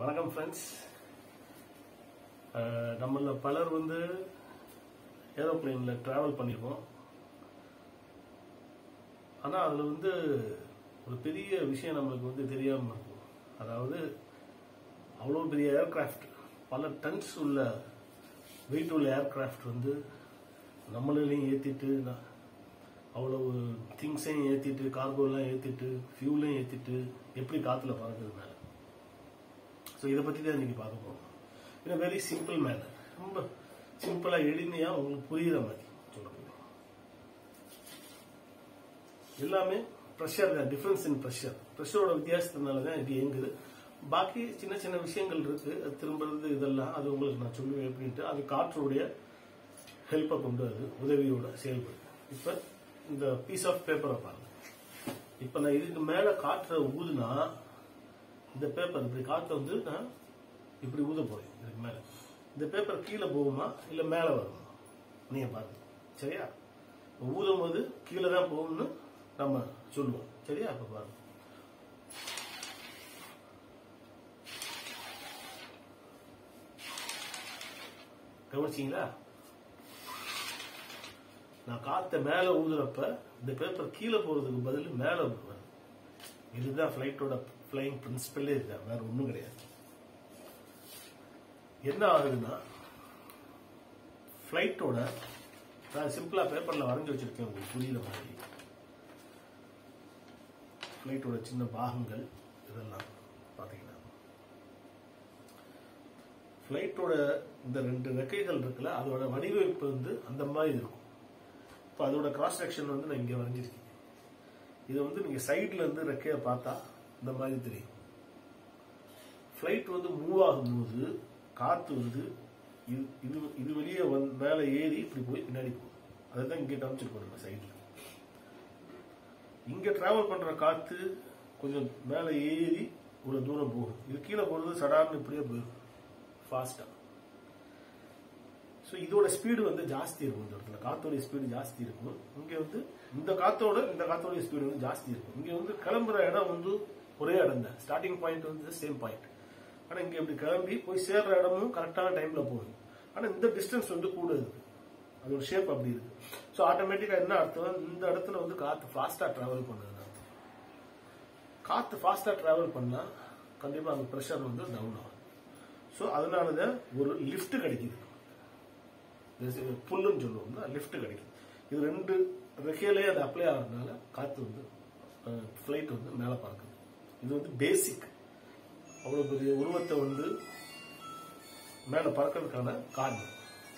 வணக்கம் ஃப்ரெண்ட்ஸ் நம்மள பலர் வந்து ஏரோப்ளேனில் ட்ராவல் பண்ணியிருக்கோம் ஆனால் அதில் வந்து ஒரு பெரிய விஷயம் நம்மளுக்கு வந்து தெரியாமல் இருக்கும் அதாவது அவ்வளோ பெரிய ஏர்கிராஃப்ட் பல டன்ஸ் உள்ள வெயிட் உள்ள ஏர்கிராஃப்ட் வந்து நம்மளையும் ஏற்றிட்டு அவ்வளவு திங்ஸையும் ஏற்றிட்டு கார்கோலாம் ஏற்றிட்டு ஃபியூலையும் ஏற்றிட்டு எப்படி காற்றுல பறக்குது மேலே ஸோ இதை பற்றி தான் இன்னைக்கு பார்க்க போகிறோம் இன் வெரி சிம்பிள் மேனர் ரொம்ப சிம்பிளாக எளிமையாக உங்களுக்கு புரியுற மாதிரி சொல்கிறேன் எல்லாமே ப்ரெஷர் தான் டிஃபரன்ஸ் இன் ப்ரெஷர் ப்ரெஷரோட வித்தியாசத்தினால தான் இது இயங்குது பாக்கி சின்ன சின்ன விஷயங்கள் இருக்கு அது திரும்புறது இதெல்லாம் அது உங்களுக்கு நான் சொல்லுவேன் எப்படின்ட்டு அது காற்றுடைய ஹெல்ப்பை கொண்டு அது உதவியோட செயல்படுது இப்போ இந்த பீஸ் ஆஃப் பேப்பரை பாருங்க இப்போ நான் இதுக்கு மேலே காற்றை ஊதுனா இந்த பேப்பர் இப்படி காற்றை வந்து நான் இப்படி ஊத போறேன் இதுக்கு மேலே இந்த பேப்பர் கீழே போகுமா இல்லை மேலே வருமா நீங்க பாருங்க சரியா ஊதும் போது கீழே தான் போகும்னு நம்ம சொல்லுவோம் சரியா அப்ப பாருங்க கவனிச்சிங்களா நான் காத்த மேல ஊதுறப்ப இந்த பேப்பர் கீழே போறதுக்கு பதில் மேல வருது இதுதான் ஃபிளைட்டோட ஃபிளைங் பிரின்சிபலே இதுதான் வேற ஒன்றும் கிடையாது என்ன ஆகுதுன்னா ஃபிளைட்டோட நான் சிம்பிளா பேப்பர்ல வரைஞ்சி வச்சிருக்கேன் உங்களுக்கு புரியுற மாதிரி ஃபிளைட்டோட சின்ன பாகங்கள் இதெல்லாம் பாத்தீங்கன்னா ஃபிளைட்டோட இந்த ரெண்டு ரெக்கைகள் இருக்குல்ல அதோட வடிவமைப்பு வந்து அந்த மாதிரி இருக்கும் இப்போ அதோட கிராஸ் செக்ஷன் வந்து நான் இங்கே வரைஞ்சிருக்கேன் இதை வந்து நீங்க சைட்ல இருந்து ரெக்கையை பார்த்தா இந்த மாதிரி தெரியும் ஃப்ளைட் வந்து மூவ் ஆகும்போது காத்து வந்து இது இது இது வெளியே வந்து மேலே ஏறி இப்படி போய் பின்னாடி போகும் அதை தான் இங்கே காமிச்சிருக்கோம் நம்ம சைடில் இங்க டிராவல் பண்ற காத்து கொஞ்சம் மேலே ஏறி ஒரு தூரம் போகும் இது கீழே போறது சடார்னு இப்படியே போயிடும் ஃபாஸ்டா ஸோ இதோட ஸ்பீடு வந்து ஜாஸ்தி இருக்கும் இந்த இடத்துல காத்தோடைய ஸ்பீடு ஜாஸ்தி இருக்கும் இங்க வந்து இந்த காத்தோட இந்த காத்தோடைய ஸ்பீடு வந்து ஜாஸ்தி இருக்கும் இங்க வந்து கிளம்புற இடம் வந்து ஒரே இடம் தான் ஸ்டார்டிங் பாயிண்ட் வந்து சேம் பாயிண்ட் ஆனா இங்க இப்படி கிளம்பி போய் சேர்ற இடமும் கரெக்டான டைம்ல போகுது ஆனா இந்த டிஸ்டன்ஸ் வந்து கூட இருக்கு அதோட ஷேப் அப்படி இருக்கு ஸோ ஆட்டோமேட்டிக்கா என்ன அர்த்தம் இந்த இடத்துல வந்து காத்து ஃபாஸ்டா டிராவல் பண்ணுது அர்த்தம் காத்து ஃபாஸ்டா டிராவல் பண்ணா கண்டிப்பா அந்த ப்ரெஷர் வந்து டவுன் ஆகும் ஸோ அதனாலதான் ஒரு லிஃப்ட் கிடைக்குது புல்லுன்னு சொல்லுவோம்ல லிஃப்ட் கிடைக்குது இது ரெண்டு ரெக்கையிலே அது அப்ளை ஆகிறதுனால காத்து வந்து ஃபிளைட் வந்து மேலே பறக்குது இது வந்து பேசிக் அவ்வளவு பெரிய உருவத்தை வந்து மேல பறக்கிறதுக்கான காரணம்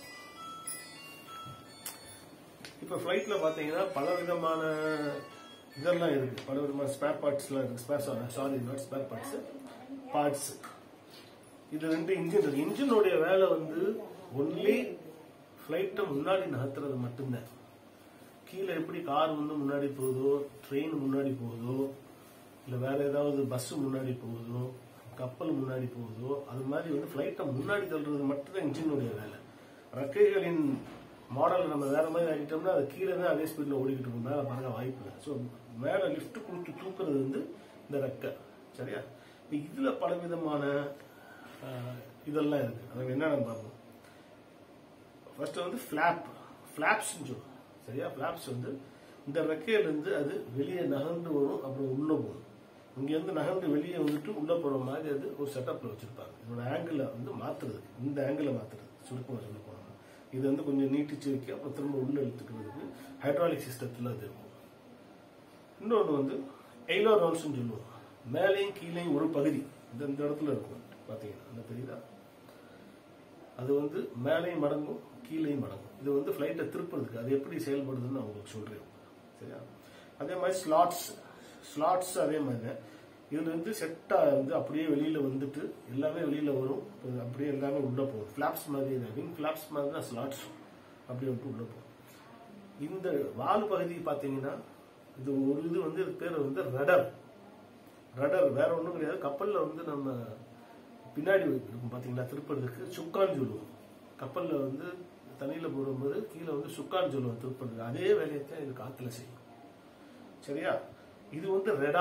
இப்ப பிளைட்ல பாத்தீங்கன்னா பல விதமான இதெல்லாம் இருக்கு பல விதமான ஸ்பேர் பார்ட்ஸ்லாம் இருக்கு spare sorry not spare parts parts இது ரெண்டு இன்ஜின் இருக்கு இன்ஜினுடைய வேலை வந்து ஒன்லி ஃபிளைட்டை முன்னாடி நகர்த்துறது மட்டும்தான் கீழே எப்படி கார் வந்து முன்னாடி போகுதோ ட்ரெயின் முன்னாடி போகுதோ இல்ல வேற ஏதாவது பஸ் முன்னாடி போகுதோ கப்பல் முன்னாடி போகுதோ அது மாதிரி வந்து ஃபிளைட்டை முன்னாடி தள்ளுறது மட்டும்தான் இன்ஜினுடைய வேலை ரெக்கைகளின் மாடல் நம்ம வேற மாதிரி ஆகிட்டோம்னா அது கீழே தான் அதே ஸ்பீட்ல ஓடிக்கிட்டு இருக்கும் மேலே பறக்க வாய்ப்பு இல்லை ஸோ மேலே லிஃப்ட் கொடுத்து தூக்குறது வந்து இந்த ரெக்கை சரியா இப்போ இதுல பல விதமான இதெல்லாம் இருக்கு அது என்னன்னு பார்ப்போம் ஃபர்ஸ்ட் வந்து ஃபிளாப் ஃபிளாப்ஸ் சொல்லுவோம் சரியா ஃபிளாப்ஸ் வந்து இந்த ரெக்கையில இருந்து அது வெளியே நகர்ந்து வரும் அப்புறம் உள்ள போகும் இங்க இருந்து நகர்ந்து வெளியே வந்துட்டு உள்ள போற மாதிரி அது ஒரு செட்டப்ல வச்சிருப்பாங்க இதோட ஆங்கிள் வந்து மாத்துறது இந்த ஆங்கிளை மாத்துறது சுருக்கமா சொல்ல போனோம் இது வந்து கொஞ்சம் நீட்டிச்சு வைக்க அப்புறம் திரும்ப உள்ள இழுத்துக்கிறதுக்கு ஹைட்ராலிக் சிஸ்டத்துல அது இருக்கும் இன்னொன்று வந்து எய்லோ ரோல்ஸ் சொல்லுவோம் மேலேயும் கீழேயும் ஒரு பகுதி இந்த இந்த இடத்துல இருக்கும் பாத்தீங்கன்னா அந்த தெரியுதா அது வந்து மேலேயும் மடங்கும் கீழேயும் மடங்கும் இது வந்து ஃபிளைட்டை திருப்புறதுக்கு அது எப்படி செயல்படுதுன்னு நான் உங்களுக்கு சொல்றேன் சரியா அதே மாதிரி ஸ்லாட்ஸ் ஸ்லாட்ஸ் அதே மாதிரி இதுல இருந்து செட்டா வந்து அப்படியே வெளியில வந்துட்டு எல்லாமே வெளியில வரும் அப்படியே எல்லாமே உள்ள போகும் பிளாப்ஸ் மாதிரி விங் பிளாப்ஸ் மாதிரி தான் ஸ்லாட்ஸ் அப்படியே விட்டு உள்ள போகும் இந்த வால் பகுதி பாத்தீங்கன்னா இது ஒரு இது வந்து இது பேர் வந்து ரடர் ரடர் வேற ஒன்றும் கிடையாது கப்பல்ல வந்து நம்ம பின்னாடி இருக்கும் பாத்தீங்களா திருப்பறதுக்கு சுக்கான்னு சொல்லுவோம் கப்பல்ல வந்து தண்ணியில போடும்போது கீழே வந்து சுக்கான்னு சொல்லுவோம் திருப்பறதுக்கு அதே வேலையை தான் இது காத்துல செய்யும் சரியா இது வந்து ரெடார்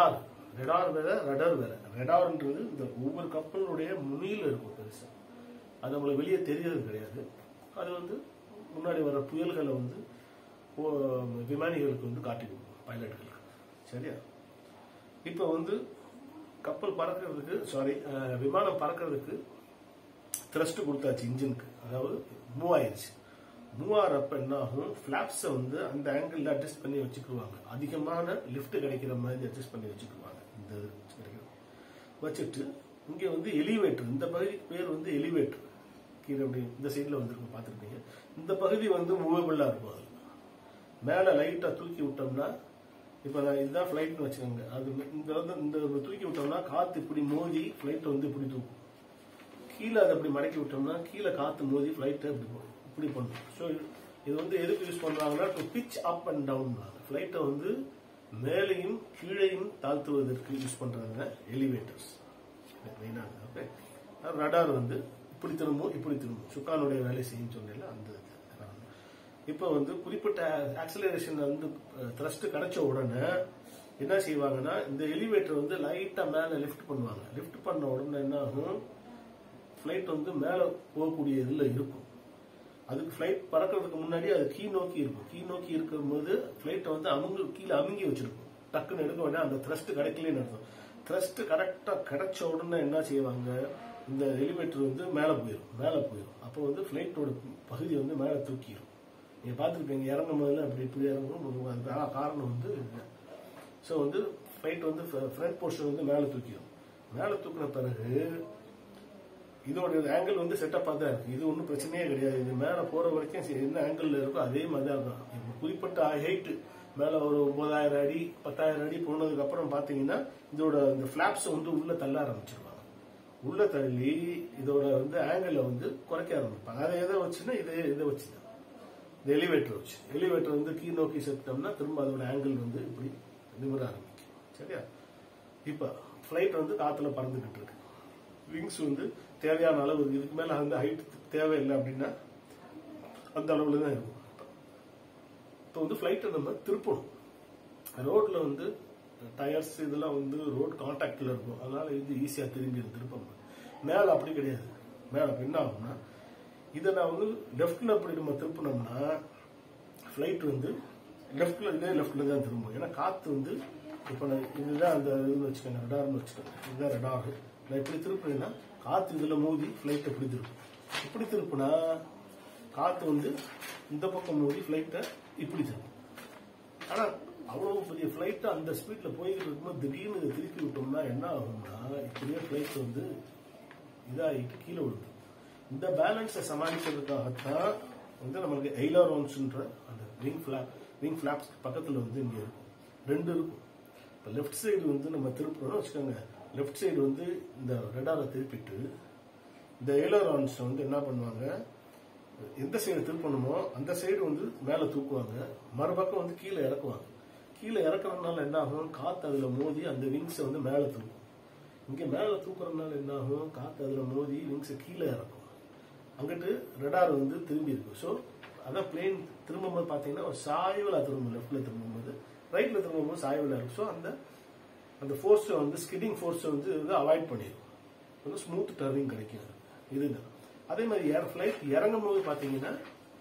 ரெடார் வேற ரடர் வேற ரெடார்ன்றது இந்த ஒவ்வொரு கப்பலுடைய முனியில் இருக்கும் பெருசா அது நம்மளுக்கு வெளியே தெரியறது கிடையாது அது வந்து முன்னாடி வர புயல்களை வந்து ஓ- விமானிகளுக்கு வந்து காட்டி கொடுக்கும் பைலட்டுகளுக்கு சரியா இப்போ வந்து கப்பல் பறக்கிறதுக்கு சாரி விமானம் பறக்கிறதுக்கு த்ரஸ்ட் கொடுத்தாச்சு இன்ஜினுக்கு அதாவது மூவ் ஆயிடுச்சு மூவ் ஆகிறப்ப என்ன ஆகும் ஃபிளாப்ஸை வந்து அந்த ஆங்கிள் அட்ஜஸ்ட் பண்ணி வச்சுக்குவாங்க அதிகமான லிஃப்ட் கிடைக்கிற மாதிரி அட்ஜஸ்ட் பண்ணி வச்சுக்குவாங்க இந்த இது கிடைக்கிறது வச்சுட்டு இங்கே வந்து எலிவேட்டர் இந்த பகுதிக்கு பேர் வந்து எலிவேட்டர் கீழே அப்படி இந்த சைடில் வந்துருக்கும் பார்த்துருப்பீங்க இந்த பகுதி வந்து மூவபிளாக இருக்கும் அது மேலே லைட்டாக தூக்கி விட்டோம்னா இப்போ நான் இதுதான் ஃப்ளைட்னு வச்சுக்கோங்க அது இந்த வந்து இந்த தூக்கி விட்டோம்னா காற்று இப்படி மோதி ஃப்ளைட்டை வந்து இப்படி தூக்கும் கீழே அதை அப்படி மடக்கி விட்டோம்னா கீழே காற்று மோதி ஃப்ளைட்டை இப்படி போகும் இப்படி பண்ணும் ஸோ இது வந்து எதுக்கு யூஸ் பண்ணுறாங்கன்னா to pitch up and down ஃப்ளைட்டை வந்து மேலையும் கீழையும் தாழ்த்துவதற்கு யூஸ் பண்ணுறாங்க எலிவேட்டர்ஸ் மெயினாக ஓகே ரடார் வந்து இப்படி திரும்பும் இப்படி திரும்பும் சுக்கானுடைய வேலை செய்யும் சொன்னேன்ல அந்த இது. இப்போ வந்து குறிப்பிட்ட ஆக்சலரேஷன் வந்து த்ரஸ்ட் கிடைச்ச உடனே என்ன செய்வாங்கன்னா இந்த எலிவேட்டர் வந்து லைட்டா மேல லிஃப்ட் பண்ணுவாங்க லிஃப்ட் பண்ண உடனே என்ன ஆகும் ஃப்ளைட் வந்து மேல போகக்கூடிய இதுல இருக்கும் அதுக்கு ஃப்ளைட் பறக்கிறதுக்கு முன்னாடி அது கீ நோக்கி இருக்கும் கீ நோக்கி இருக்கும்போது ஃப்ளைட்டை வந்து அமுங்கு கீழே அமுங்கி வச்சிருக்கும் டக்குன்னு எடுக்க உடனே அந்த த்ரஸ்ட் கிடைக்கலன்னு அர்த்தம் த்ரஸ்ட் கரெக்டா கிடைச்ச உடனே என்ன செய்வாங்க இந்த எலிவேட்டர் வந்து மேலே போயிடும் மேலே போயிடும் அப்போ வந்து ஃப்ளைட்டோட பகுதி வந்து மேலே தூக்கிடும் நீங்க பார்த்துருப்பீங்க இறங்கும் போதுல அப்படி இப்படி இறங்கும் அதுக்கு கா- காரணம் வந்து ஸோ வந்து ஃப்ளைட் வந்து ஃப்ரண்ட் போர்ஷன் வந்து மேலே தூக்கிடும் மேலே தூக்கின பிறகு இதோட ஆங்கிள் வந்து செட்டப்பாக தான் இருக்கு இது ஒன்றும் பிரச்சனையே கிடையாது இது மேலே போற வரைக்கும் சரி, என்ன ஆங்கிள் இருக்கோ அதே மாதிரி தான் இருக்கும் இப்போ குறிப்பிட்ட ஹைட் மேலே ஒரு ஒன்பதாயிரம் அடி பத்தாயிரம் அடி போனதுக்கு அப்புறம் பார்த்தீங்கன்னா இதோட இந்த ஃபிளாப்ஸ் வந்து உள்ள தள்ள ஆரம்பிச்சிருவாங்க உள்ள தள்ளி இதோட வந்து ஆங்கிளை வந்து குறைக்க ஆரம்பிப்பாங்க அதை எதை வச்சுன்னா இதை இதை வச்சு தான் இந்த எலிவேட்டர் வச்சு எலிவேட்டர் வந்து கீழ் நோக்கி செட்டோம்னா திரும்ப அதோட ஆங்கிள் வந்து இப்படி நிமிர ஆரம்பிக்கும் சரியா இப்போ ஃப்ளைட் வந்து காத்துல பறந்துகிட்டு இருக்கு விங்ஸ் வந்து தேவையான அளவு இருக்கு. இதுக்கு மேல அந்த ஹைட் தேவையில்லை அப்படின்னா அந்த அளவுல தான் இருக்கும் இப்போ வந்து ஃப்ளைட்டை நம்ம திருப்பணும் ரோட்ல வந்து டயர்ஸ் இதெல்லாம் வந்து ரோட் கான்டாக்ட்ல இருக்கும் அதனால இது ஈஸியா திரும்பி திருப்ப முடியும் மேல அப்படி கிடையாது மேல அப்ப என்ன ஆகும்னா இதை நான் வந்து லெஃப்ட்ல அப்படி நம்ம திருப்பினோம்னா ஃப்ளைட் வந்து லெஃப்ட்ல இதே லெஃப்ட்ல தான் திரும்பும் ஏன்னா காத்து வந்து இப்போ நான் இதுதான் அந்த இதுன்னு வச்சுக்கோங்க ரெடார்னு வச்சுக்கோங்க இதுதான் ரெடார் நான் இப்படி திருப்பினேன்னா காத்து இதுல மோதி ஃப்ளைட் இப்படி திருப்பும் இப்படி திருப்புனா காத்து வந்து இந்த பக்கம் மோதி ஃப்ளைட்டை இப்படி திருப்பும் ஆனா அவ்வளவு பெரிய ஃப்ளைட் அந்த ஸ்பீட்ல போய்கிட்டு இருக்கும்போது திடீர்னு இதை திருப்பி விட்டோம்னா என்ன ஆகும்னா இப்படியே ஃப்ளைட் வந்து இதாகிட்டு கீழே விழுது இந்த பேலன்ஸை சமாளிக்கிறதுக்காகத்தான் வந்து நம்மளுக்கு எய்லாரோன்ஸ்ன்ற அந்த விங் ஃபிளாப் விங் ஃபிளாப்ஸ் பக்கத்துல வந்து இங்க இருக்கும் ரெண்டு இருக்கும் இப்போ லெஃப்ட் சைடு வந்து நம்ம திருப்புறோம்னு வச்சுக்கோங்க லெஃப்ட் சைடு வந்து இந்த ரெடாரை திருப்பிட்டு இந்த எய்லரான்ஸ் வந்து என்ன பண்ணுவாங்க எந்த சைடு திருப்பணுமோ அந்த சைடு வந்து மேல தூக்குவாங்க மறுபக்கம் வந்து கீழே இறக்குவாங்க கீழே இறக்குறதுனால என்ன ஆகும் காத்து அதுல மோதி அந்த விங்ஸை வந்து மேல தூக்கும் இங்க மேல தூக்குறதுனால என்ன ஆகும் காத்து அதுல மோதி விங்ஸை கீழே இறக்கும் அங்கிட்டு ரெடார் வந்து திரும்பி இருக்கும் ஸோ அதான் பிளேன் திரும்பும்போது பார்த்தீங்கன்னா ஒரு சாய்வில் திரும்பும் லெஃப்ட்ல திரும்பும்போது ரைட்ல திரும்பும்போது சாய்வில் இருக்கும் ஸோ அந்த அந்த ஃபோர்ஸை வந்து ஸ்கிட்டிங் ஃபோர்ஸை வந்து இது அவாய்ட் பண்ணிடும் வந்து ஸ்மூத் டர்னிங் கிடைக்கும் இதுதான் அதே மாதிரி ஏர் ஃபிளைட் இறங்கும் போது பார்த்தீங்கன்னா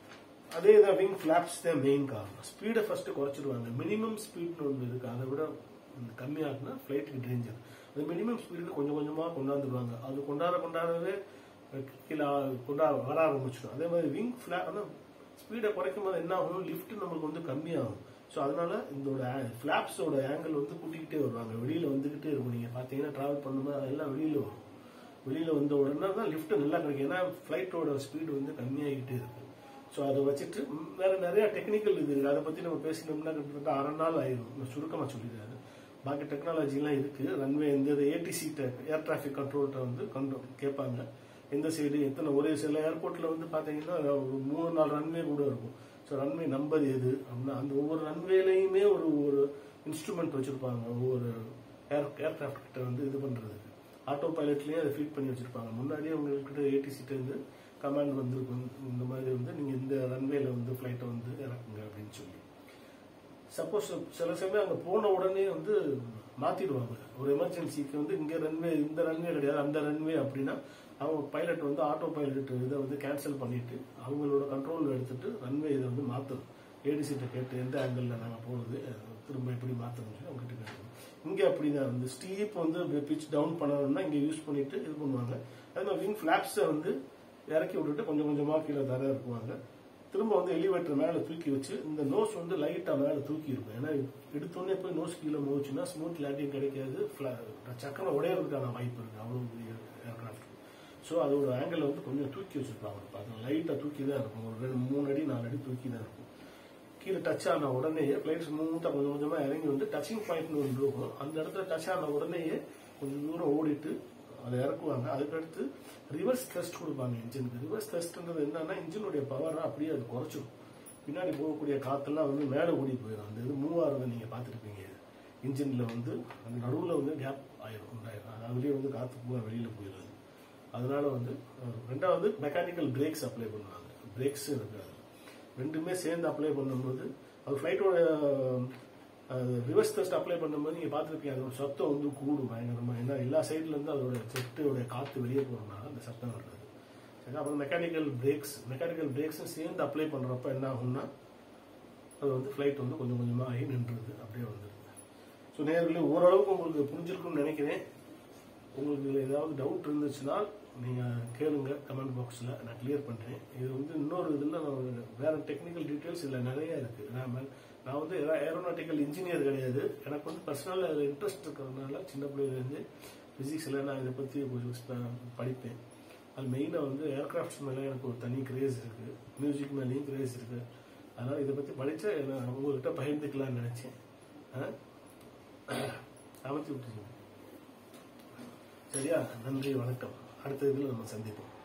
அதே தான் விங் ஃபிளாப்ஸ் தான் மெயின் காரணம் ஸ்பீடை ஃபர்ஸ்ட் குறைச்சிடுவாங்க மினிமம் ஸ்பீட்னு ஒன்று இருக்கு அதை விட கம்மியாகுனா ஃபிளைட்டுக்கு டேஞ்சர் அது மினிமம் ஸ்பீடு கொஞ்சம் கொஞ்சமா கொண்டாந்துருவாங்க அது கொண்டாட கொண்டாடவே கீழே கொண்டா வர ஆரம்பிச்சிடும் அதே மாதிரி விங் ஃபிளாப் ஆனால் ஸ்பீடை குறைக்கும் போது என்ன ஆகும் லிஃப்ட் நம்மளுக்கு வந்து கம்மியாகும் ஸோ அதனால இதோட ஃபிளாப்ஸோட ஆங்கிள் வந்து கூட்டிக்கிட்டே வருவாங்க வெளியில வந்துகிட்டே இருக்கும் நீங்க பாத்தீங்கன்னா டிராவல் பண்ணும்போது அதெல்லாம் வெளியில வரும் வெளியில வந்த உடனே தான் லிஃப்ட் நல்லா கிடைக்கும் ஏன்னா ஃபிளைட்டோட ஸ்பீடு வந்து கம்மியாகிட்டே இருக்கு ஸோ அதை வச்சுட்டு ம், வேற நிறைய டெக்னிக்கல் இது இருக்கு அதை பத்தி நம்ம பேசினோம்னா கிட்டத்தட்ட அரை நாள் ஆயிரும் நான் சுருக்கமா சொல்லிடுறாரு பாக்கி டெக்னாலஜிலாம் இருக்கு ரன்வே இந்த ஏடிசி ஏர் டிராஃபிக் கண்ட்ரோல்கிட்ட வந்து கண்ட்ரோல் கேட்பாங்க எந்த சைடு எத்தனை ஒரே சில ஏர்போர்ட்ல வந்து பாத்தீங்கன்னா ஒரு மூணு நாலு ரன்வே கூட இருக்கும் ஸோ ரன்வே நம்பர் எது அப்படின்னா அந்த ஒவ்வொரு ரன்வேலையுமே ஒரு ஒரு இன்ஸ்ட்ருமெண்ட் வச்சிருப்பாங்க ஒவ்வொரு ஏர் ஏர்கிராஃப்ட் கிட்ட வந்து இது பண்றதுக்கு ஆட்டோ பைலட்லயே அதை ஃபீட் பண்ணி வச்சிருப்பாங்க முன்னாடியே உங்ககிட்ட ஏடிசிட்ட இருந்து கமாண்ட் வந்திருக்கும் இந்த மாதிரி வந்து நீங்க இந்த ரன்வேல வந்து ஃபிளைட்டை வந்து இறக்குங்க அப்படின்னு சொல்லி சப்போஸ் சில சமயம் அங்க போன உடனே வந்து மாத்திடுவாங்க ஒரு எமர்ஜென்சிக்கு வந்து இங்க ரன்வே இந்த ரன்வே கிடையாது அந்த ரன்வே அப்படின்னா அவங்க பைலட் வந்து ஆட்டோ பைலட் இதை வந்து கேன்சல் பண்ணிட்டு அவங்களோட கண்ட்ரோல் எடுத்துட்டு ரன்வே இதை வந்து மாத்தணும் ஏடிசிட்ட கேட்டு எந்த ஆங்கிள் நாங்கள் போகுது அது திரும்ப எப்படி மாற்றணும்னு சொல்லி அவங்க கிட்ட கேட்கணும் இங்கே அப்படிதான் வந்து ஸ்டீப் வந்து பிச் டவுன் பண்ணணும்னா இங்கே யூஸ் பண்ணிட்டு இது பண்ணுவாங்க அதே மாதிரி விங் ஃபிளாப்ஸை வந்து இறக்கி விட்டுட்டு கொஞ்சம் கொஞ்சமாக கீழே தர இருக்குவாங்க திரும்ப வந்து எலிவேட்டர் மேலே தூக்கி வச்சு இந்த நோஸ் வந்து லைட்டாக மேலே தூக்கி இருக்கும் ஏன்னா எடுத்தோடனே போய் நோஸ் கீழே மோச்சுன்னா ஸ்மூத் லேண்டிங் கிடைக்காது fla- சக்கரம் உடையறதுக்கான வாய்ப்பு இருக்கு அவ்வளோ பெரிய ஏர்கிராஃப்ட் ஸோ அதோட ஆங்கிள் வந்து கொஞ்சம் தூக்கி வச்சிருப்பாங்க அது லைட்டாக தூக்கி தான் இருக்கும் ஒரு ரெண்டு மூணு அடி நாலு அடி தூக்கி தான் இருக்கும் கீழே டச் ஆன உடனேயே ஃபிளைட் ஸ்மூத்தாக கொஞ்சம் கொஞ்சமாக இறங்கி வந்து டச்சிங் பாயிண்ட்னு ஒன்று இருக்கும் அந்த இடத்துல டச் ஆன உடனேயே கொஞ்சம் தூரம் ஓடிட்டு அதை இறக்குவாங்க அதுக்கடுத்து ரிவர்ஸ் டெஸ்ட் கொடுப்பாங்க இன்ஜினுக்கு ரிவர்ஸ் டெஸ்ட்ன்றது என்னன்னா இன்ஜினுடைய பவரை அப்படியே அது குறைச்சிடும் பின்னாடி போகக்கூடிய காத்தெல்லாம் வந்து மேலே ஓடி போயிடும் அந்த இது மூவ் ஆகிறத நீங்கள் பார்த்துருப்பீங்க இன்ஜினில் வந்து அந்த நடுவில் வந்து கேப் ஆயிரும் உண்டாயிரும் அது அதுலேயே வந்து காற்று பூரா வெளியில் போயிடுது அதனால வந்து அஹ், ரெண்டாவது மெக்கானிக்கல் பிரேக்ஸ் அப்ளை பண்ணுவாங்க பிரேக்ஸ் இருக்கு அதுல. ரெண்டுமே சேர்ந்து அப்ளை பண்ணும்போது அது ஃப்ளைட்டோட ரிவர்ஸ் டெஸ்ட் அப்ளை பண்ணும்போது நீங்கள் பார்த்துருப்பீங்க அதோட சத்தம் வந்து கூடும் பயங்கரமா ஏன்னா எல்லா சைட்ல இருந்து அதோட செட்டோட காற்று வெளியே போகிறதுனால அந்த சத்தம் வருது சரி அப்புறம் மெக்கானிக்கல் பிரேக்ஸ் மெக்கானிக்கல் பிரேக்ஸும் சேர்ந்து அப்ளை பண்ணுறப்ப என்ன ஆகும்னா அது வந்து ஃப்ளைட் வந்து கொஞ்சம் கொஞ்சமாக ஆகி நின்றுது அப்படியே வந்துடுது ஸோ நேர்களே ஓரளவுக்கு உங்களுக்கு புரிஞ்சிருக்கும்னு நினைக்கிறேன் உங்களுக்கு இதுல ஏதாவது டவுட் இருந்துச்சுன்னா நீங்கள் கேளுங்க கமெண்ட் பாக்ஸில் நான் கிளியர் பண்ணுறேன் இது வந்து இன்னொரு இதில் நான் வேற டெக்னிக்கல் டீட்டெயில்ஸ் இதில் நிறைய இருக்குது நான் மே- நான் வந்து ஏரோநாட்டிக்கல் இன்ஜினியர் கிடையாது எனக்கு வந்து பர்சனல் அதில் இன்ட்ரெஸ்ட் இருக்கிறதுனால சின்ன பிள்ளையிலேருந்து ஃபிசிக்ஸில் நான் இதை பற்றி கொஞ்சம் ஸ்ப- படிப்பேன் அது மெயினாக வந்து ஏர்கிராஃப்ட்ஸ் மேலே எனக்கு ஒரு தனி கிரேஸ் இருக்குது மியூசிக் மேலேயும் கிரேஸ் இருக்குது அதனால் இதை பற்றி படித்தா நான் உங்கள்கிட்ட பகிர்ந்துக்கலாம்னு நினச்சேன் அமைச்சு விட்டுருங்க சரியா நன்றி வணக்கம் அடுத்த இதில் நம்ம சந்திப்போம்